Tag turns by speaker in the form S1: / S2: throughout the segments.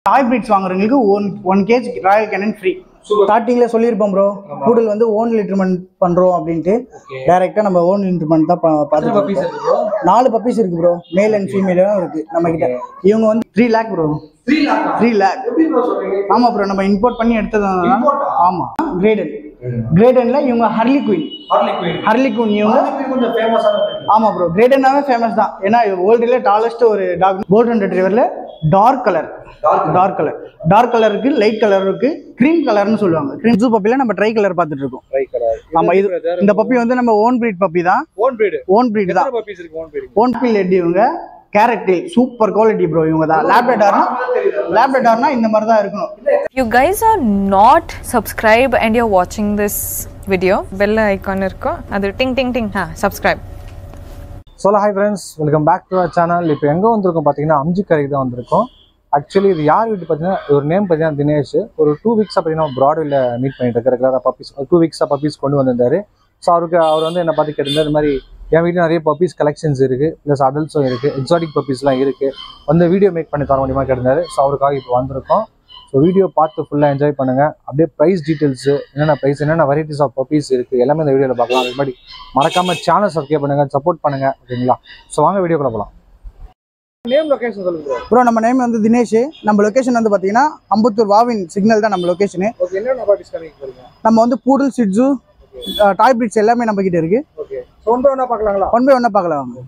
S1: டாய் breeds வாங்குறவங்களுக்கு one one cage Royal Canin free ஸ்டார்டிங்ல சொல்லியிருப்போம் ப்ரோ பூடல் வந்து ஓன் லிட்டர்மெண்ட் பண்றோம் அப்படின்ட்டு டைரக்டா நம்ம ஓன் லிட்டர்மெண்ட் தான் பா- பார்த்துட்டு இருக்கோம். நாலு பப்பீஸ் இருக்கு ப்ரோ மேல் அண்ட் ஃபீமேலும் இருக்கு நம்ம கிட்ட இவங்க வந்து three lakh bro three lakh ஆமா ப்ரோ நம்ம இம்போர்ட் பண்ணி எடுத்தது ஆமா கிரேடன் கிரேடன்ல இவங்க ஹர்லி குயின் ஹர்லி குயின் இவங்க
S2: கொஞ்சம் ஃபேமஸான
S1: ஆமா ப்ரோ கிரேடனாவே ஃபேமஸ் தான் ஏன்னா வேர்ல்டுல டாலஸ்ட் ஒரு டாக் கோல்டன் ரெட்ரீவர்ல dark colour dark colour dark colour இருக்கு லைட் கலர் இருக்கு கிரீம் கலர்னு சொல்லுவாங்க கிரீம் ஜூ பப்பில நம்ம ட்ரை கலர் பார்த்துட்டு இருக்கோம்
S2: ட்ரை கலர்
S1: ஆமா இது இந்த பப்பி வந்து நம்ம ஓன் பிரீட் பப்பி தான்
S2: ஓன் பிரீடு
S1: ஓன் பிரீட் தான்
S2: எத்தனை பப்பீஸ் இருக்கு ஓன் பிரீடு
S1: ஓன் பில் எட்டி இவங்க கேரட் சூப்பர் குவாலிட்டி ப்ரோ இவங்க தான் லேப்ரேட்டார்னா லேப்ரேட்டார்னா இந்த மாதிரி தான் இருக்கணும்
S3: you guys are not subscribed and you're watching this video bell icon irko adu ting ting ting ha subscribe
S2: சொல்ல hi friends welcome back to our channel இப்போ எங்கே வந்திருக்கோம் பார்த்தீங்கன்னா அம்ஜிக்கரைக்கு தான் வந்திருக்கோம் ஆக்சுவலி இது யார் வீட்டு பார்த்தீங்கன்னா ஒரு நேம் பார்த்தீங்கன்னா தினேஷ் ஒரு டூ வீக்ஸாக பார்த்தீங்கன்னா ப்ராட்வேல மீட் பண்ணிட்டு இருக்காரு ரெகுலராக பப்பீஸ் டூ வீக்ஸாக பப்பீஸ் கொண்டு வந்திருந்தாரு ஸோ அவருக்கு அவர் வந்து என்னை பார்த்து கேட்டிருந்தாரு இந்த மாதிரி என் வீட்டில் நிறைய பப்பீஸ் கலெக்ஷன்ஸ் இருக்குது ப்ளஸ் அடல்ட்ஸும் இருக்குது எக்ஸாட்டிக் பப்பீஸ்லாம் இருக்குது வந்து வீடியோ மேக் பண்ணி தர முடியுமா கேட்டிருந்தாரு ஸோ அவருக்காக இப்போ வந்திருக்கோம் ஸோ வீடியோ பார்த்து ஃபுல்லாக என்ஜாய் பண்ணுங்கள் அப்படியே ப்ரைஸ் டீட்டெயில்ஸு என்னென்ன ப்ரைஸ் என்னென்ன வெரைட்டிஸ் ஆஃப் பப்பீஸ் இருக்குது எல்லாமே இந்த வீடியோவில் பார்க்கலாம் அது மாதிரி மறக்காமல் சேனல் சப்ஸ்கிரைப் பண்ணுங்கள் சப்போர்ட் பண்ணுங்கள் ஓகேங்களா ஸோ வாங்க வீடியோக்குள்ள போகலாம் நேம் லொகேஷன் சொல்லுங்க
S1: ப்ரோ நம்ம நேம் வந்து தினேஷ் நம்ம லொகேஷன் வந்து பார்த்தீங்கன்னா அம்பத்தூர் வாவின் சிக்னல் தான் நம்ம லொகேஷனு
S2: ஓகே என்னென்ன பப்பீஸ் கணக்கு போகிறீங்க
S1: நம்ம வந்து பூடல் சிட்ஸு டாய் பிரீட்ஸ் எல்லாமே நம்ம கிட்ட இருக்கு
S2: ஓகே ஸோ ஒன்று ஒன்றா பார்க்கலாங்களா
S1: ஒன் பை ஒன்னா பார்க்கலாம் வாங்க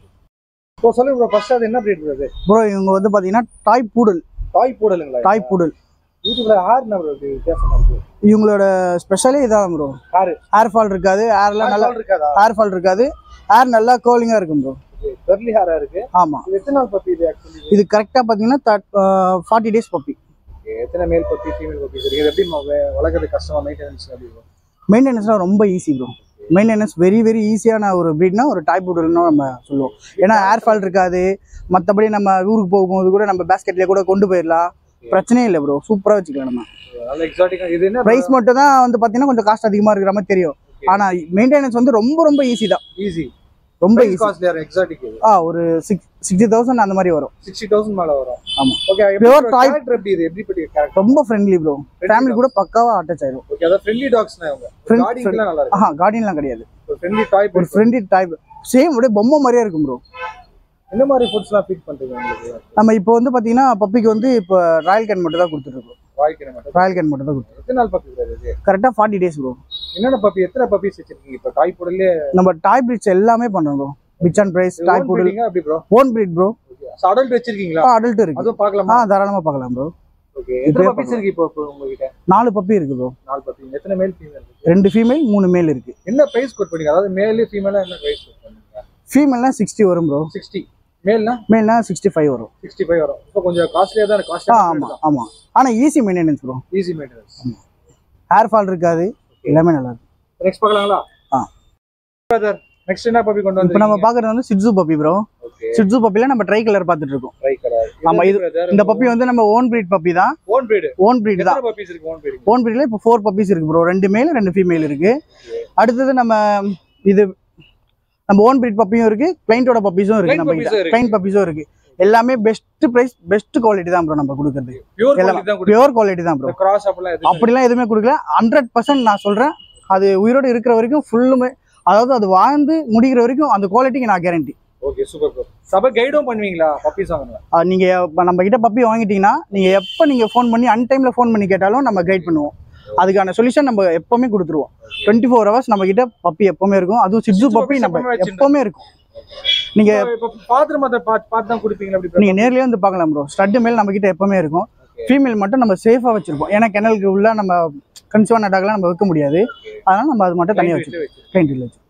S2: ஸோ சொல்லுங்க ப்ரோ ஃபர்ஸ்ட் அது என்ன ப்ரீட் அது
S1: ப்ரோ இவங்க வந்து பார்த்தீங்கன்னா டாய் பூடல்
S2: டாய் போடலுங்களா
S1: டாய் பூடல்
S2: யூடியூப்ல ஹேர் என்ன ப்ரோ வித்தியாசமா இருக்கு
S1: இவங்களோட ஸ்பெஷலே இதான் ப்ரோ
S2: ஹேர்
S1: ஹேர் ஃபால் இருக்காது ஹேர்லாம் நல்லா
S2: இருக்காதா
S1: ஹேர் ஃபால் இருக்காது ஹேர் நல்லா கோலிங்காக இருக்கும் ப்ரோ
S2: கர்லி ஹேரா இருக்கு
S1: ஆமாம்
S2: இது எத்தனை நாள் பப்பி இது ஆக்சுவலி
S1: இது கரெக்டாக பார்த்தீங்கன்னா ஃபார்ட்டி டேஸ் பப்பி
S2: எத்தனை மேல் பப்பி ஃபீமேல் பப்பி இருக்கு இது எப்படி ம- வ- வளர்க்கறது கஷ்டமா மெயின்டெனன்ஸ் எப்படி இருக்கும்
S1: மெயின்டெனன்ஸ்லாம் ரொம்ப easy bro maintenance very very ஈஸியான ஒரு ப்ரீட்னா ஒரு டாய் பூடல்னு நம்ம சொல்லுவோம் ஏன்னா ஹேர் ஃபால் இருக்காது மற்றபடி நம்ம ஊருக்கு போகும்போது கூட நம்ம பேஸ்கெட்லேயே கூட கொண்டு போயிடலாம் பிரச்சனையே இல்லை ப்ரோ சூப்பராக வச்சுக்கலாம் நம்ம
S2: நல்ல எக்ஸாட்டிக்கா இது என்ன
S1: ப்ரைஸ் மட்டும் தான் வந்து பார்த்தீங்கன்னா கொஞ்சம் காஸ்ட் அதிகமாக இருக்கிற மாதிரி தெரியும் ஆனால் மெயின்டெனன்ஸ் வந்து ரொம்ப ரொம்ப ஈஸி தான்
S2: ஈஸி
S1: ரொம்ப ஈஸி
S2: காஸ்ட்லியா எக்ஸாட்டிக் இது
S1: ஆ ஒரு சிக்ஸ் சிக்ஸ்டி தௌசண்ட் அந்த மாதிரி வரும்
S2: சிக்ஸ்டி தௌசண்ட் மேல வரும்
S1: ஆமா.
S2: ஓகே
S1: Pure toy-
S2: கேரக்டர் எப்படி இது எப்படி பட்டி கேரக்டர்
S1: ரொம்ப ஃப்ரெண்ட்லி ப்ரோ ஃபேமிலி கூட பக்காவாக அட்டாச் ஆயிடும்
S2: ஓகே அதாவது ஃப்ரெண்ட்லி டாக்ஸ்னா இவங்க
S1: Friend-
S2: கார்டிங்லாம் நல்லா இருக்கு
S1: ஆஹா கார்டியன்லாம் கிடையாது
S2: ஃப்ரெண்ட்லி டாய்
S1: ஒரு ஃப்ரெண்ட்லி டைப் சேம் அப்படியே பொம்மை மாதிரியே இருக்கும் ப்ரோ
S2: என்ன மாதிரி ஃபுட்ஸ்லாம் ஃபீட் பண்றீங்க உங்களுக்கு
S1: நம்ம இப்போ வந்து பார்த்தீங்கன்னா பப்பிக்கு வந்து இப்போ ராயல் கேன் மட்டும் தான் கொடுத்துருக்கோம்
S2: வாய்க்கிற மட்டும்
S1: ராயல் கேன் மட்டும் தான் கொடுத்துருக்கோம்
S2: எத்தனை நாள் பப்பி இது
S1: கரெக்டாக ஃபார்ட்டி டேஸ் ப்ரோ
S2: என்னென்ன பப்பி எத்தனை பப்பீஸ் வச்சிருக்கீங்க இப்போ டாய் புடல்லே
S1: நம்ம டாய் பிரீட்ஸ் எல்லாமே பண்ணுறோம் bro bitch and price toy poodle
S2: புடலிங்க அப்படி bro
S1: own breed bro
S2: adult வச்சிருக்கீங்களா
S1: அடல்ட் இருக்கு
S2: அதுவும்
S1: ஆ
S2: பார்க்கலாமா
S1: தாராளமாக பார்க்கலாம் ப்ரோ
S2: ஓகே
S1: இப்பயே
S2: எத்தனை பப்பீஸ் இருக்கு இப்போ இப்போ உங்ககிட்ட
S1: நாலு பப்பி இருக்கு ப்ரோ
S2: நாலு பப்பி எத்தனை மேல் ஃபீமேல் இருக்கு
S1: ரெண்டு ஃபீமேல் மூணு மேல் இருக்கு
S2: என்ன பிரைஸ் கோட் பண்ணீங்க அதாவது மேலு ஃபீமேலா என்ன பிரைஸ் கோட் பண்ணீங்க
S1: ஃபீமேல்னா சிக்ஸ்டி வரும் ப்ரோ
S2: சிக்ஸ்டி மேல்னா
S1: மேல்னா சிக்ஸ்டி ஃபைவ் வரும்
S2: சிக்ஸ்டி ஃபைவ் வரும் இப்போ கொஞ்சம் காஸ்ட்லியா தான்
S1: ஆ
S2: காஸ்ட்லியா
S1: ஆமாம் ஆமாம் ஆனால் easy maintenance bro
S2: easy maintenance
S1: hair fall இருக்காது எல்லாமே நல்லா இருக்கும்
S2: நெக்ஸ்ட் பார்க்கலாங்களா
S1: ஆ.
S2: பிரதர் நெக்ஸ்ட் என்ன பப்பி கொண்டு
S1: இப்போ நம்ம
S2: வந்து
S1: பார்க்குறது வந்து Shih Tzu puppy bro
S2: okay
S1: Shih Tzu பப்பியில் நம்ம ட்ரை கலர் பார்த்துட்டு இருக்கோம்
S2: ட்ரை கலர்
S1: ஆமா, இது- இந்த பப்பி வந்து நம்ம ஓன் பிரீட் பப்பி தான்
S2: ஓன் பிரீடு
S1: ஓன் பிரீட் தான்
S2: எத்தனை பப்பீஸ் இருக்கு ஓன் பிரீடு
S1: ஓன் பிரீட்ல இப்போ ஃபோர் பப்பீஸ் இருக்கு ப்ரோ ரெண்டு மேல் ரெண்டு ஃபீமேல் இருக்கு அடுத்தது நம்ம இது நம்ம ஓன் பிரீட் பப்பியும் இருக்கு கிளைண்டோட பப்பீஸும் இருக்கு
S2: Client
S1: நம்ம
S2: puppies
S1: கிட்ட
S2: இருக்கு.
S1: கிளைண்ட் பப்பீஸும் இருக்கு எல்லாமே பெஸ்ட் பிரைஸ் பெஸ்ட் குவாலிட்டி தான் ப்ரோ நம்ம கொடுக்குறது
S2: பியூர்
S1: எல்லாம்
S2: குவாலிட்டி தான் கொடுக்கும்
S1: பியூர் குவாலிட்டி தான் ப்ரோ
S2: கிராஸ் அப்பலாம் எதுவும்
S1: அப்படிலாம் எதுவுமே கொடுக்கல ஹண்ட்ரட் பர்சன்ட் நான் சொல்றேன் அது உயிரோடு இருக்கிற வரைக்கும் ஃபுல்லுமே அதாவது அது வாழ்ந்து முடிக்கிற வரைக்கும் அந்த குவாலிட்டிக்கு நான் கேரண்டி
S2: ஓகே சூப்பர் ப்ரோ சபை கைடும் பண்ணுவீங்களா பப்பீஸ் வாங்கணும்
S1: நீங்க இப்ப நம்ம கிட்ட பப்பி வாங்கிட்டீங்கன்னா நீங்க எப்போ நீங்க ஃபோன் பண்ணி அன் டைம்ல ஃபோன் பண்ணி கேட்டாலும் நம்ம கைட் பண்ணுவோம் அதுக்கான சொல்யூஷன் நம்ம எப்பவுமே கொடுத்துருவோம் டுவெண்ட்டி ஃபோர் ஹவர்ஸ் நம்ம கிட்ட பப்பி எப்பவுமே இருக்கும் அதுவும் Shih Tzu
S2: Shih Tzu
S1: puppy
S2: puppies
S1: நம்ம
S2: எப்பவுமே வச்சிருந்தோம்.
S1: எப்பவுமே இருக்கும் நீங்க
S2: இப்போ பாத்திரம் அதை பார்த்து பார்த்து தான் கொடுப்பீங்களா அப்படி
S1: நீங்க நேர்லயே வந்து பார்க்கலாம் ப்ரோ ஸ்டட் மேல் நம்ம கிட்ட எப்பவுமே இருக்கும்
S2: Okay.
S1: ஃபீமேல் மட்டும் நம்ம சேஃபா வச்சிருப்போம் ஏன்னா கெனலுக்கு உள்ள நம்ம கன்சியூவன் அட்டாக்லாம் நம்ம வைக்க முடியாது அதனால நம்ம அது மட்டும் தனியா வச்சிருக்கோம் கிளைண்ட் வச்சு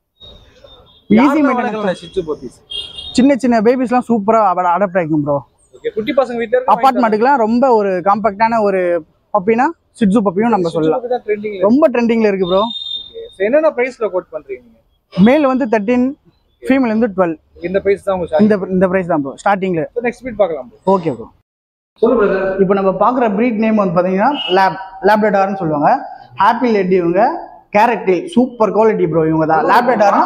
S1: ஈஸி மெயின்டெனன்ஸ்
S2: சிச்சு பப்பீஸ்
S1: சின்ன சின்ன பேபிஸ்லாம் சூப்பரா அடாப்ட் ஆகிக்கும் ப்ரோ
S2: ஓகே குட்டி பசங்க வீட்ல இருக்கு
S1: அப்பார்ட்மெண்ட்டுக்குலாம் ரொம்ப ஒரு காம்பாக்டான ஒரு பப்பினா சிட்ஸு பப்பியும் நம்ம சொல்லலாம்
S2: தான் ட்ரெண்டிங்ல
S1: ரொம்ப ட்ரெண்டிங்ல இருக்கு ப்ரோ
S2: ஓகே என்னென்ன பிரைஸ்ல கோட் பண்றீங்க நீங்க
S1: மேல் வந்து தேர்ட்டீன் ஃபீமேல் வந்து டுவெல்
S2: இந்த பிரைஸ் தான் உங்க
S1: இந்த இந்த ப்ரைஸ் தான் ப்ரோ ஸ்டார்டிங்ல
S2: நெக்ஸ்ட் பீட் பார்க்கலாம் bro.
S1: ஓகே ப்ரோ
S2: சொல்லு பிரதர்
S1: இப்போ நம்ம பார்க்குற ப்ரீட் நேம் வந்து பார்த்தீங்கன்னா லேப் லேப்ரேடார்னு சொல்லுவாங்க ஹாப்பி லெட் இவங்க கேரக்டே சூப்பர் குவாலிட்டி ப்ரோ இவங்க தான் லேப்ரேடார்னா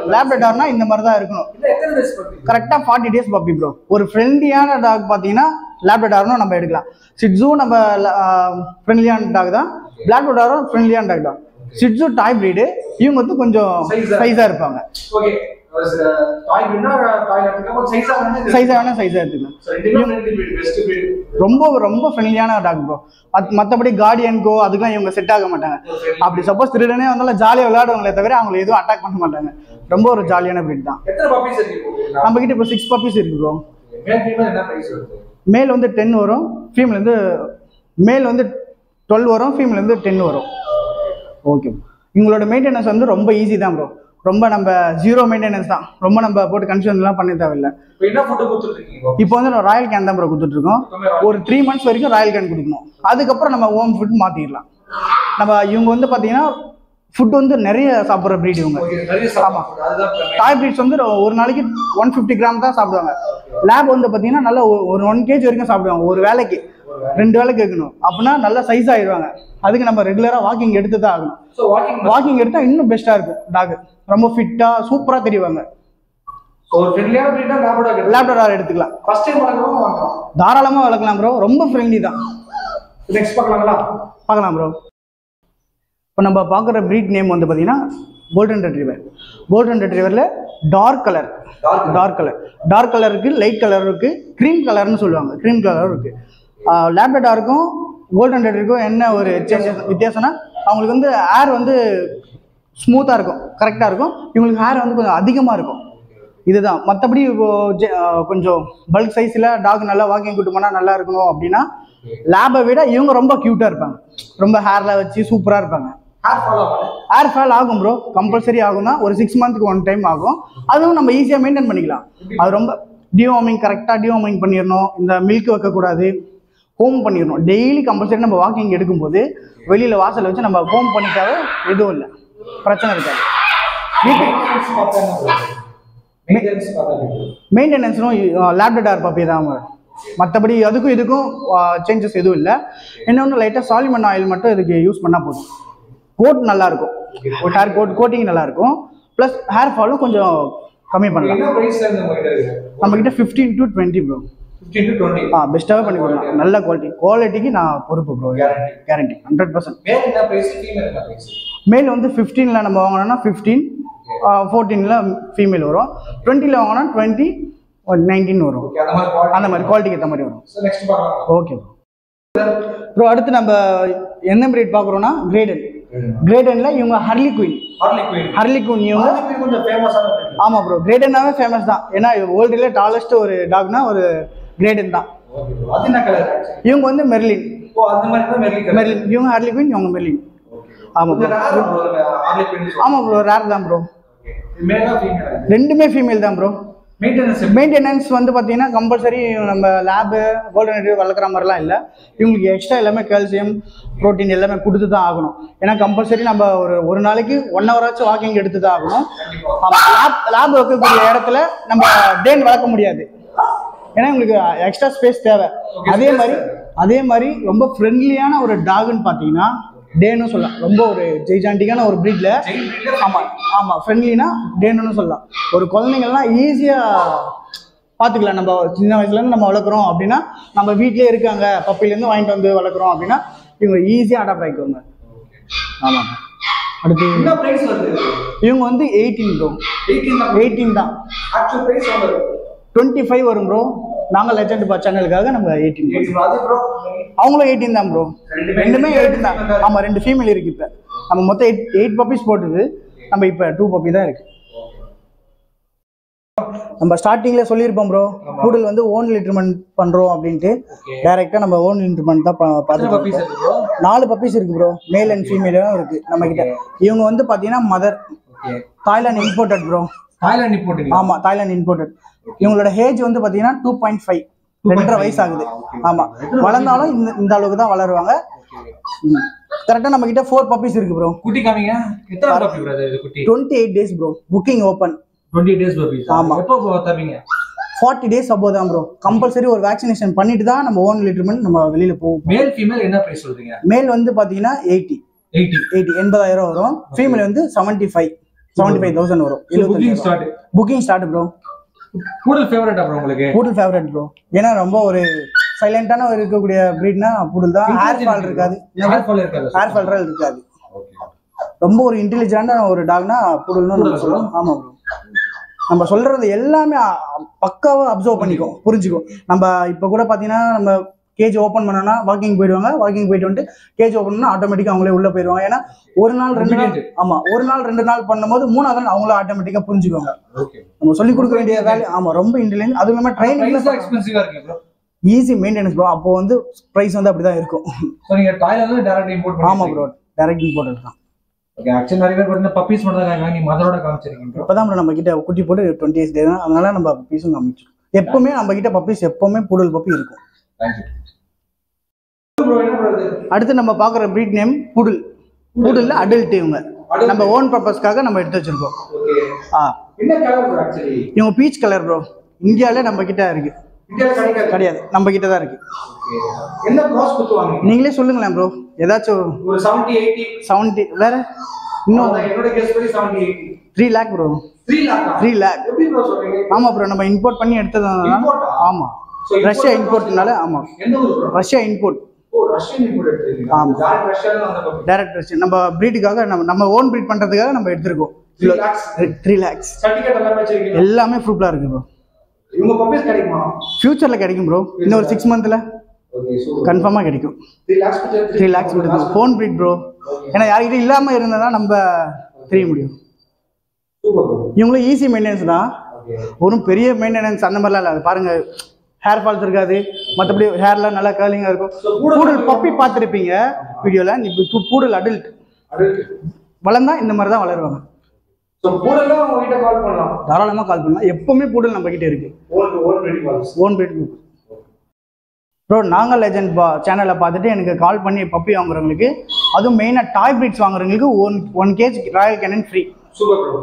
S1: லேப்ரேடார்னா இந்த மாதிரி தான் இருக்கணும் கரெக்டாக ஃபார்ட்டி டேஸ் பப்பி ப்ரோ ஒரு ஃப்ரெண்ட்லியான டாக் பார்த்தீங்கன்னா லேப்டாரும் நம்ம எடுக்கலாம் சிட்ஸு நம்ம ஃப்ரெண்ட்லியான டாக் தான் லேப்டாரும் ஃப்ரெண்ட்லியான டாக் தான் சிட்ஸு டாய் பிரீடு இவங்க வந்து கொஞ்சம்
S2: Size ஆ?
S1: சைஸாக இருப்பாங்க
S2: ஓகே டாய் பின்னா டாய் எடுத்துக்கலாம் கொஞ்சம் சைஸா வேணும்
S1: சைஸாக வேணால் சைஸாக எடுத்துக்கலாம்
S2: So, ரெண்டுமே friendly breed, best breed.
S1: ரொம்ப ரொம்ப ஃப்ரெண்ட்லியான டாக் ப்ரோ மற்றபடி கார்டியன்கோ அதுக்கெல்லாம் இவங்க செட் ஆக மாட்டாங்க அப்படி சப்போஸ் திருடனே வந்தாலும் ஜாலியாக விளையாடுவாங்களே தவிர அவங்களை எதுவும் அட்டாக் பண்ண மாட்டாங்க ரொம்ப ஒரு ஜாலியான breed தான்
S2: எத்தனை puppies இருக்கு இப்போ?
S1: நம்ம கிட்ட இப்போ சிக்ஸ் பப்பீஸ் இருக்கு ப்ரோ
S2: Male, female என்ன price வருது?
S1: மேல் வந்து டென் வரும் ஃபீமேல் வந்து மேல் வந்து டுவெல் வரும் ஃபீமேல் வந்து டென் வரும் ஓகே இவங்களோட மெயின்டெனன்ஸ் வந்து ரொம்ப ஈஸி தான் ப்ரோ ரொம்ப நம்ம ஜீரோ மெயின்டெனன்ஸ் தான் ரொம்ப நம்ம போட்டு கன்ஃபியூஷன்லாம் பண்ண தேவையில்லை
S2: இப்போ என்ன food கொடுத்துட்டு இருக்கீங்க இப்போ?
S1: இப்போ வந்து ராயல் கேன் தான் ப்ரோ கொடுத்துட்ருக்கோம் ஒரு த்ரீ மந்த்ஸ் வரைக்கும் ராயல் கேன் கொடுக்கணும் அதுக்கப்புறம் நம்ம ஹோம் ஃபுட் மாற்றிடலாம் நம்ம இவங்க வந்து பார்த்தீங்கன்னா ஃபுட் வந்து நிறைய சாப்பிட்ற breed இவங்க
S2: Okay, நிறைய சாப்பிடுவாங்க. அதுதான் இப்ப main.
S1: டாய் பிரீட்ஸ் வந்து ஒரு நாளைக்கு ஒன் ஃபிஃப்டி கிராம் தான் சாப்பிடுவாங்க லேப் வந்து பார்த்தீங்கன்னா நல்லா ஒ- ஒரு ஒன் கேஜி வரைக்கும் சாப்பிடுவாங்க ஒரு வேலைக்கு ரெண்டு வேலைக்கு வைக்கணும் அப்படின்னா நல்லா சைஸ் ஆயிடுவாங்க அதுக்கு நம்ம ரெகுலராக வாக்கிங் எடுத்து தான் ஆகணும்
S2: So, walking
S1: வாக்கிங் எடுத்தால் இன்னும் பெஸ்ட்டாக இருக்கும் டாக் ரொம்ப ஃபிட்டாக சூப்பராக தெரிவாங்க
S2: So, ஒரு friendly ஆன breed தான் Labrador கிடைக்கும்.
S1: லேப்டார் எடுத்துக்கலாம்
S2: First time வளர்க்குறவங்க வாங்கலாம்.
S1: தாராளமாக வளர்க்கலாம் ப்ரோ ரொம்ப ஃப்ரெண்ட்லி தான்
S2: Next பார்க்கலாங்களா?
S1: பார்க்கலாம் ப்ரோ இப்போ நம்ம பார்க்குற breed நேம் வந்து பார்த்தீங்கன்னா கோல்டன் ரெட்ரீவர் கோல்டன் ரெட்ரீவரில் dark colour
S2: Dark color.
S1: Dark colour dark colour இருக்கு லைட் கலர் இருக்கு க்ரீம் கலர்னு சொல்லுவாங்க க்ரீம் கலர் இருக்கு லேப்டாருக்கும் கோல்டன் ரெட்ரீவருக்கும் என்ன ஒரு சேஞ்சஸ் வித்தியாசம்னா அவங்களுக்கு வந்து ஏர் வந்து ஸ்மூத்தாக இருக்கும் கரெக்டாக இருக்கும் இவங்களுக்கு ஹேர் வந்து கொஞ்சம் அதிகமாக இருக்கும் இதுதான் மற்றபடி இப்போ ஜெ- ஆஹ் கொஞ்சம் பல்க் சைஸில் டாக் நல்லா வாக்கிங் கூட்டு போனால் நல்லா இருக்கணும் அப்படின்னா லேபை விட இவங்க ரொம்ப க்யூட்டாக இருப்பாங்க ரொம்ப ஹேரில் வச்சு சூப்பராக இருப்பாங்க
S2: Hair fall ஆகாது.
S1: ஏர் ஃபால் ஆகும் ப்ரோ கம்பல்சரி ஆகும் தான் ஒரு சிக்ஸ் மந்த்துக்கு ஒன் டைம் ஆகும் அதுவும் நம்ம ஈஸியாக மெயின்டைன் பண்ணிக்கலாம் அது ரொம்ப டிவார்மிங் கரெக்டாக டிவார்மிங் பண்ணிடணும் இந்த மில்க் வைக்கக்கூடாது ஹோம் பண்ணிடணும் டெய்லி கம்பல்சரி நம்ம வாக்கிங் எடுக்கும்போது வெளியில் வாசல் வச்சு நம்ம ஹோம் பண்ணிட்டாவே எதுவும் இல்லை பிரச்சனை இருக்காது வீட்டுக்கு
S2: Maintenance பார்த்தா என்ன சொல்றது? Maintenance பார்த்தா எப்படி இருக்கு?
S1: மெயின்டெனன்ஸும் லேப்டார் பப்பி தான் மற்றபடி அதுக்கும் இதுக்கும் சேஞ்சஸ் எதுவும் இல்லை இன்னொன்று லைட்டாக சாலிமன் ஆயில் மட்டும் இதுக்கு யூஸ் பண்ணால் போதும் கோட் நல்லா இருக்கும் ஹேர் கோட் கோட்டிங் நல்லா இருக்கும் ப்ளஸ் ஹேர் ஃபாலும் கொஞ்சம் கம்மி பண்ணலாம்
S2: என்ன price ல இருந்து உங்ககிட்ட இருக்கு?
S1: நம்ம கிட்ட fifteen to twenty bro
S2: 15 to 20.
S1: ஆ பெஸ்ட்டாகவே பண்ணி கொடுக்கலாம் நல்ல குவாலிட்டி குவாலிட்டிக்கு நான் பொறுப்பு bro
S2: Guarantee.
S1: Guarantee hundred percent
S2: Male என்ன price? Female என்ன price?
S1: மேல் வந்து ஃபிஃப்டீனில் நம்ம வாங்கினோம்னா ஃபிஃப்டீன் ஃபோர்டீனில் ஃபீமேல் வரும் டுவெண்ட்டியில் வாங்கினா டுவெண்ட்டி நைன்டீன் வரும்
S2: Okay, அந்த மாதிரி quality.
S1: அந்த மாதிரி குவாலிட்டிக்கு ஏற்ற மாதிரி வரும்
S2: So, next பார்க்கலாம்.
S1: ஓகே ப்ரோ அடுத்து நம்ம என்ன பிரீட் பார்க்குறோன்னா கிரேடன் கிரேடனில் இவங்க Harley Quinn
S2: Harley Quinn.
S1: Harley Quinn இவங்க
S2: Harley Quinn கொஞ்சம் famous ஆன breed.
S1: ஆமாம் ப்ரோ கிரேடனாவே ஃபேமஸ் தான் ஏன்னா வேர்ல்டுலேயே டாலஸ்ட் ஒரு டாக்னா ஒரு கிரேடன் தான்
S2: Okay, bro. அது என்ன color actually?
S1: இவங்க வந்து மெர்லின்
S2: ஓ, அந்த மாதிரி தான் Merlin color.
S1: மெர்லின் இவங்க ஹர்லி குயின் இவங்க மெர்லின் ஆமாம்
S2: கொஞ்சம்
S1: ப்ரோ
S2: rare bro, அந்த Harley Quinn சொல்றது.
S1: ஆமாம் ப்ரோ ரேர் தான் ப்ரோ
S2: Okay. இது male ஆ female ஆ?
S1: ரெண்டுமே ஃபீமேல் தான் ப்ரோ
S2: Maintenance எப்படி?
S1: மெயின்டெனன்ஸ் வந்து பார்த்தீங்கன்னா கம்பல்சரி நம்ம லேபு கோல்டன் ரெட்ரீவர் வளர்க்குற மாதிரிலாம் இல்லை இவங்களுக்கு எக்ஸ்ட்ரா எல்லாமே கால்சியம் ப்ரோட்டீன் எல்லாமே கொடுத்து தான் ஆகணும் ஏன்னா கம்பல்சரி நம்ம ஒரு ஒரு நாளைக்கு ஒன் ஹவர் ஆச்சும் வாக்கிங் எடுத்து தான் ஆகணும் ஆமாம் லேப் லேப் வைக்கக்கூடிய இடத்துல நம்ம டேன் வளர்க்க முடியாது ஏன்னா உங்களுக்கு எக்ஸ்ட்ரா ஸ்பேஸ் தேவை அதே மாதிரி அதே மாதிரி ரொம்ப ஃப்ரெண்ட்லியான ஒரு டாக்னு பார்த்தீங்கன்னா டேன்னு சொல்லலாம் ரொம்ப ஒரு ஜெய்ஜாண்டிக்கான ஒரு ப்ரீட்ல
S2: Giant breed ல
S1: ஆமாம் ஆமாம் ஃப்ரெண்ட்லினா டேன்னு சொல்லலாம் ஒரு குழந்தைங்கள்லாம் ஈஸியாக பார்த்துக்கலாம் நம்ம சின்ன வயசுலேருந்து நம்ம வளர்க்குறோம் அப்படின்னா நம்ம வீட்டிலே இருக்காங்க பப்பிலேருந்து வாங்கிட்டு வந்து வளர்க்குறோம் அப்படின்னா இவங்க ஈஸியாக அடாப்ட் ஆகிக்குவாங்க ஆமாம் அடுத்து
S2: என்ன price வருது இது?
S1: இவங்க வந்து எயிட்டீன் ப்ரோ
S2: 18 தான்.
S1: எயிட்டீன் தான்
S2: Actual price எவ்வளவு?
S1: டுவெண்ட்டி ஃபைவ் வரும் ப்ரோ நாங்கள் லெஜண்ட் பா சேனலுக்காக நம்ம எயிட்டீன்
S2: 18 bro. அது bro.
S1: அவங்களும் எயிட்டீன் தான் ப்ரோ
S2: ரெண்டுமே
S1: ரெண்டுமே
S2: female,
S1: எயிட்டீன் தான்
S2: female தான்.
S1: ஆமாம் ரெண்டு ஃபீமேல் இருக்கு இப்போ நம்ம மொத்தம் எயிட் எயிட் பப்பீஸ் போட்டுது நம்ம இப்போ டூ பப்பி தான் இருக்கு நம்ம ஸ்டார்டிங்ல சொல்லியிருப்போம் ப்ரோ கூடல் வந்து ஓன் லிட்டர்மெண்ட் பண்றோம் அப்படின்ட்டு
S2: Okay.
S1: டைரக்டா நம்ம ஓன் லிட்டர்மெண்ட் தான் பா-
S2: எத்தனை puppies
S1: பார்த்துட்டு
S2: இருக்கு bro?
S1: நாலு பப்பீஸ் இருக்கு ப்ரோ மேல் அண்ட் ஃபீமேலும் இருக்கு நம்ம கிட்ட இவங்க வந்து பாத்தீங்கன்னா mother
S2: Okay.
S1: Thailand imported bro
S2: Thailand import இல்லையா?
S1: ஆமா தாய்லாந்து இம்போர்ட்டட் இவங்களோட ஏஜ் வந்து பாத்தீங்கன்னா டூ பாயிண்ட் ஃபைவ் ரெண்டரை வயசு ஆகுது ஆமா வளர்ந்தாலும் இந்த இந்த அளவுக்கு தான் வளருவாங்க கரெக்டா நம்ம கிட்ட ஃபோர் பப்பீஸ் இருக்கு ப்ரோ
S2: குட்டி காமிங்க எத்தனை puppy bro இது குட்டி
S1: twenty eight days bro booking open
S2: 20 days puppies
S1: ஆமா.
S2: எப்போ bro தருவீங்க
S1: ஃபார்ட்டி டேஸ் அபோவ் தான் ப்ரோ கம்பல்சரி ஒரு வேக்சினேஷன் பண்ணிட்டு தான் நம்ம ஓன் லிட்டர்மெண்ட் நம்ம வெளியில போவோம்
S2: மேல் ஃபீமேல் என்ன பிரைஸ் சொல்றீங்க
S1: மேல் வந்து பாத்தீங்கன்னா எயிட்டி
S2: 80
S1: எயிட்டி எண்பதாயிரம் வரும் ஃபீமேல் வந்து seventy five seventy five thousand வரும்
S2: booking start
S1: booking start bro
S2: கூடுதல் ஃபேவரட் அப்புறம் உங்களுக்கு
S1: கூடுதல் ஃபேவரட் ப்ரோ ஏன்னா ரொம்ப ஒரு சைலண்டான இருக்கக்கூடிய ப்ரீட்னா புடல் தான் ஹேர் ஃபால் இருக்காது
S2: ஹேர் ஃபால் இருக்காது
S1: ஹேர் ஃபால் இருக்காது
S2: ஓகே
S1: ரொம்ப ஒரு இன்டெலிஜென்டான ஒரு டாக்னா புடல்னு நம்ம சொல்லுவோம் ஆமா ப்ரோ நம்ம சொல்றது எல்லாமே அ- பக்காவா அப்சர்வ் பண்ணிக்கும் புரிஞ்சுக்கும் நம்ம இப்ப கூட பாத்தீங்கன்னா நம்ம கேஜ் ஓப்பன் பண்ணோம்னா வாக்கிங் போயிடுவாங்க வாக்கிங் போயிட்டு வந்துட்டு கேஜ் ஓப்பன் பண்ணா ஆட்டோமேட்டிக்கா அவங்களே உள்ள போயிடுவாங்க ஏன்னா ஒரு நாள் ரெண்டு நாள்
S2: Obedient.
S1: ஆமா ஒரு நாள் ரெண்டு நாள் பண்ணும்போது மூணாவது நாள் அவங்கள ஆட்டோமேட்டிக்கா புரிஞ்சுக்குவாங்க
S2: ஓகே
S1: நம்ம சொல்லி கொடுக்க வேண்டிய வேலை ஆமா ரொம்ப இன்டெலிஜென்ட் அதுவும் இல்லாம
S2: பிரைஸ்
S1: ட்ரைனிங்
S2: எக்ஸ்பென்சிவா இருக்கு ப்ரோ
S1: ஈஸி மெயின்டெனன்ஸ் ப்ரோ அப்போ வந்து ப்ரைஸ் வந்து அப்படிதான் இருக்கும்
S2: சோ நீங்க தாய்லாந்துல இருந்து டைரக்ட் இம்போர்ட்
S1: ஆமா ப்ரோ டைரக்ட் இம்போர்ட் தான்
S2: ஓகே ஆக்சுவலி நிறைய பேர் பார்த்தீங்கன்னா பப்பீஸ் மட்டும் தான் வாங்கி மதரோட காமிச்சிருக்கீங்க ப்ரோ
S1: இப்பதான் bro நம்ம கிட்ட குட்டி போட்டு டுவெண்ட்டி இயர்ஸ் டே தான் அதனால நம்ம பப்பீஸும் காமிச்சோம் எப்பவுமே நம்ம கிட்ட பப்பீஸ் எப்பவுமே புடல் பப்பி இருக்கும்
S2: தேங்க்யூ ப்ரோ என்ன ப்ரோ இது
S1: அடுத்து நம்ம பார்க்குற breed நேம் புடல் புடல்ல அடல்ட் இவங்க
S2: Adult.
S1: நம்ம ஓன் பர்பஸ்க்காக நம்ம எடுத்து வச்சிருக்கோம்
S2: ஓகே
S1: ஆ
S2: என்ன கலர் ப்ரோ ஆக்சுவலி
S1: இவங்க பீச் கலர் ப்ரோ இந்தியாவில நம்ம கிட்ட இருக்கு
S2: இந்தியால கிடைக்காது
S1: கிடையாது நம்ம கிட்ட தான் இருக்கு
S2: ஓகே என்ன காஸ்ட் குத்துவாங்க
S1: நீங்களே சொல்லுங்களேன் ப்ரோ ஏதாச்சும்
S2: ஒரு 70 80
S1: செவன்ட்டி வேற இன்னும்
S2: இன்னும் என்னோட கெஸ் படி 70 80
S1: three lakh bro
S2: 3 lakh
S1: three lakh
S2: எப்படி ப்ரோ சொல்றீங்க
S1: ஆமா ப்ரோ நம்ம இம்போர்ட் பண்ணி எடுத்ததுனால
S2: Import ஆ?
S1: ஆமா
S2: So, import
S1: ரஷ்யா
S2: தான்
S1: இம்போர்ட்னால ஆமா
S2: எந்த ஊர் ப்ரோ
S1: ரஷ்யா இம்போர்ட்
S2: ஓ ரஷ்யன் இம்போர்ட் எடுத்துருக்கீங்க
S1: ஆமா.
S2: டேரக்ட் ரஷ்யால வந்த பப்பி
S1: டைரக்ட் ரஷ்யா நம்ம ப்ரீடுக்காக நம்ம நம்ம ஓன் ப்ரீட் பண்றதுக்காக நம்ம எடுத்திருக்கோம்
S2: 3 lakhs
S1: த்ரீ லேக்ஸ்
S2: சர்டிபிகேட் எல்லாமே வச்சிருக்கீங்க
S1: எல்லாமே ப்ரூஃப்லாம் இருக்கு ப்ரோ
S2: இவங்க பப்பீஸ் கிடைக்குமா
S1: ஃபியூச்சர்ல கிடைக்கும் ப்ரோ இன்னும் ஒரு சிக்ஸ் மந்த்ல
S2: ஓகே சூப்பர்
S1: கன்ஃபார்மா கிடைக்கும்
S2: 3 lakhs பத்தி
S1: த்ரீ லேக்ஸ் கொடுக்கும் ஃபோன் ப்ரீட் ப்ரோ ஏன்னா யார்கிட்ட இல்லாம இருந்ததா நம்ம தெரிய முடியும்
S2: சூப்பர் ப்ரோ
S1: இவங்களும் ஈஸி மெயின்டெனன்ஸ் தான்
S2: ஓகே
S1: ஒரு பெரிய மெயின்டெனன்ஸ் அந்த மாதிரிலாம் இல்லை அது பாருங்க ஹேர் ஃபால்ஸ் இருக்காது மற்றபடி ஹேர்லாம் நல்லா கேர்லிங்காக இருக்கும்
S2: So, பூடல்
S1: பூடல் பப்பி பார்த்துருப்பீங்க வீடியோவில் இப்போ பூடல் அடல்ட்
S2: அடுத்து
S1: வளர்ந்தா இந்த மாதிரி தான் வளருவாங்க
S2: ஸோ கூடலாம் உங்ககிட்ட கால் பண்ணலாம்
S1: தாராளமாக கால் பண்ணலாம் எப்பவுமே பூடல் நம்ம கிட்ட இருக்கு
S2: ஓன் ஓன் ரெடி கால்ஸ்
S1: ஓன் பிரீட் ப்ரோ நாங்கள் லெஜண்ட் பா சேனலை பார்த்துட்டு எனக்கு கால் பண்ணி பப்பி வாங்குறவங்களுக்கு அதுவும் மெயினாக டாய் பிரீட்ஸ் வாங்குறவங்களுக்கு one one cage Royal Canin free
S2: super bro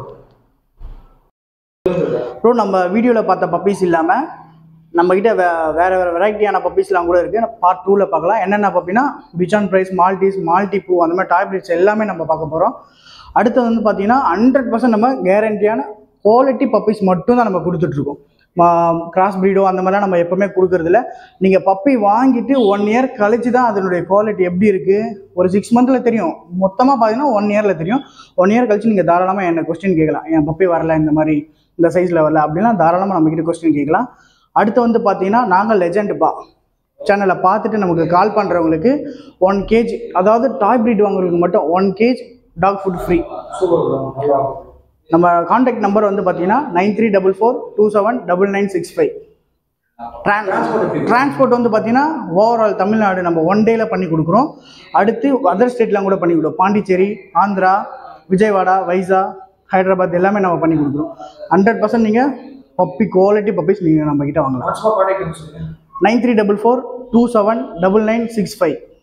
S1: bro நம்ம வீடியோவில் பார்த்த பப்பீஸ் இல்லாமல் நம்மக்கிட்ட வே வேறு வேறு வெரைட்டியான பப்பீஸ்லாம் கூட இருக்குது பார்ட் டூவில் பார்க்கலாம் என்னென்ன பப்பினா bichon frise Maltese maltipoo அந்த மாதிரி டாய் பிரீட்ஸ் எல்லாமே நம்ம பார்க்க போகிறோம் அடுத்து வந்து பார்த்தீங்கன்னா ஹண்ட்ரட் பர்சன்ட் நம்ம கேரண்டியான குவாலிட்டி பப்பீஸ் மட்டும் தான் நம்ம கொடுத்துட்ருக்கோம் கிராஸ் ப்ரீடோ அந்த மாதிரிலாம் நம்ம எப்போவுமே கொடுக்கறதில்ல நீங்கள் பப்பி வாங்கிட்டு ஒன் இயர் கழிச்சு தான் அதனுடைய குவாலிட்டி எப்படி இருக்குது ஒரு சிக்ஸ் மந்தில் தெரியும் மொத்தமாக பார்த்தீங்கன்னா ஒன் இயரில் தெரியும் ஒன் இயர் கழிச்சு நீங்கள் தாராளமாக என்ன கொஸ்டின் கேட்கலாம் என் பப்பி வரல இந்த மாதிரி இந்த சைஸில் வரல அப்படின்னா தாராளமாக நம்மக்கிட்ட கொஸ்டின் கேட்கலாம் அடுத்து வந்து பார்த்தீங்கன்னா நாங்கள் லெஜெண்டுப்பா சேனலை பார்த்துட்டு நமக்கு கால் பண்ணுறவங்களுக்கு ஒன் கேஜ் அதாவது டாய் ப்ரீட் வாங்குறவங்களுக்கு மட்டும் one cage dog food free
S2: super bro நல்லா
S1: நம்ம காண்டாக்ட் நம்பர் வந்து பார்த்தீங்கன்னா nine three double four two seven double nine six five transport வந்து பார்த்தீங்கன்னா ஓவரால் தமிழ்நாடு நம்ம ஒன் டேல பண்ணி கொடுக்குறோம் அடுத்து அதர் ஸ்டேட்லாம் கூட பண்ணி கொடுக்குறோம் பாண்டிச்சேரி ஆந்திரா விஜயவாடா வைசா ஹைதராபாத் எல்லாமே நம்ம பண்ணி கொடுக்குறோம் ஹண்ட்ரட் பர்சன்ட் நீங்கள் பப்பி குவாலிட்டி பப்பீஸ் நீங்கள் நம்ம கிட்ட வாங்கலாம்
S2: வாட்ஸ்அப் கான்டாக்ட் சொல்லுங்க
S1: nine three double four two seven double nine six five